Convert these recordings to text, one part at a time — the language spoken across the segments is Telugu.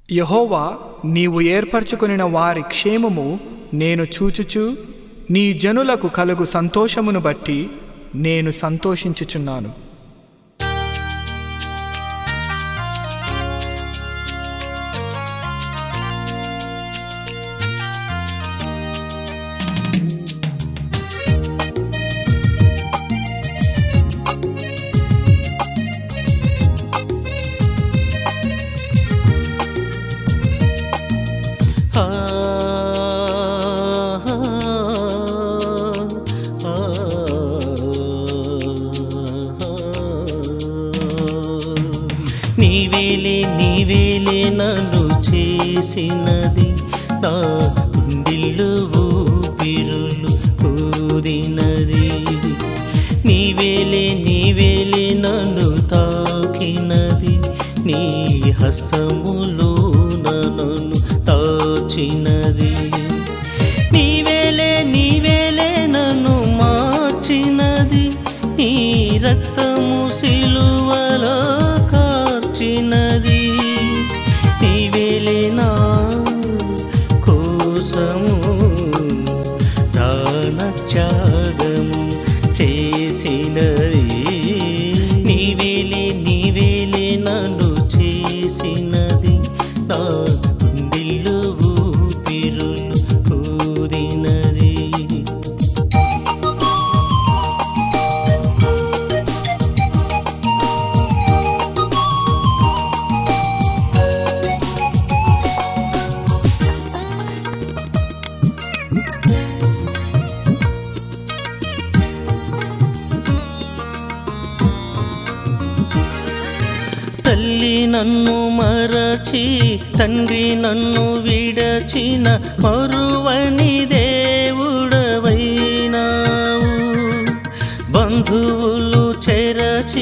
యహోవా నీవు ఏర్పరచుకొనిన వారి క్షేమము నేను చూచుచు నీ జనులకు కలుగు సంతోషమును బట్టి నేను సంతోషించుచున్నాను ఆ ఆ నీవేలే నీవేలే నన్ను చేసినది నా గుండెల్లో ఊపిరులు ఊదినది నీవేలే నీవేలే నన్ను తాకినది నీ హస్తములో నన్ను తాచినది నీవేలే నీవేలే నన్ను మార్చినది నీ రక్తము సిలువలో కార్చినది నీవేలే నా కోసము ప్రాణత్యాగము చేసినది నీవేలే నీవేలే నన్ను చేసినది నా గుండెల్లో ఊపిరులు ఊదినది తల్లి నన్ను మరచి తండ్రి నన్ను విడచిన మరువని దేవుడవైనావు బంధువులు చెరచి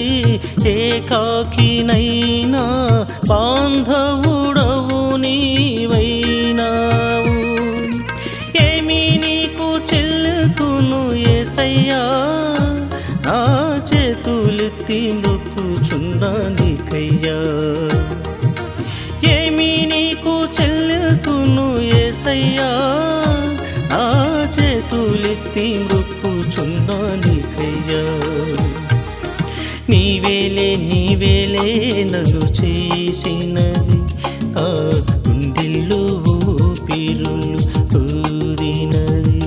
ఏకాకినైనా బాంధవుడవు నీవైనావు ఏమి నీకు చెల్లుతును ఏసయ్యా నా చేతులెత్తి మొక్కుచున్నా నీకయ్యా ఏమి నీకు చెల్లుతును ఏసయ్యా నా చేతులెత్తి మొక్కుచున్నా నీకయ్యా నీవేలే నీవేలే నన్ను చేసినది ఆ గుండెల్లో ఊపిరులు ఊదినది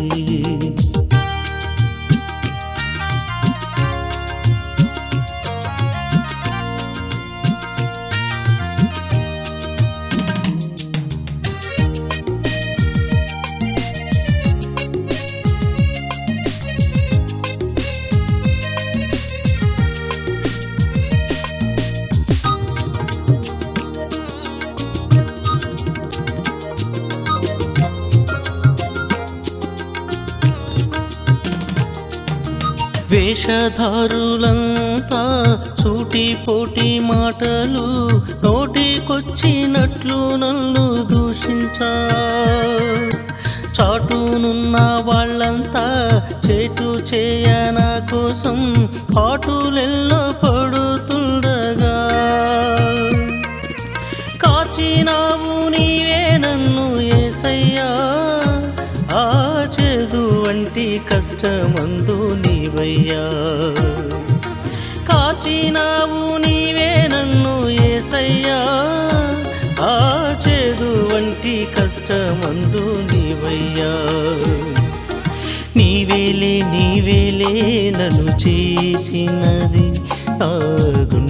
వేషధారులంతా సూటి పోటీ మాటలు నోటికొచ్చినట్లు నన్ను దూషించా చాటునున్న వాళ్ళంతా చేటు చేయన కోసం పాటులెల్లో పడుతుండగా కాచినావు నీవే నన్ను ఏసయ్యా ఆ చేదు వంటి కష్టమందు నీవయ్యా కాచినావు నీవే నన్ను ఏసయ్యా ఆ చేదు వంటి కష్టమందు నీవయ్యా నీవేలే నీవేలే నన్ను చేసినది ఆ గుండె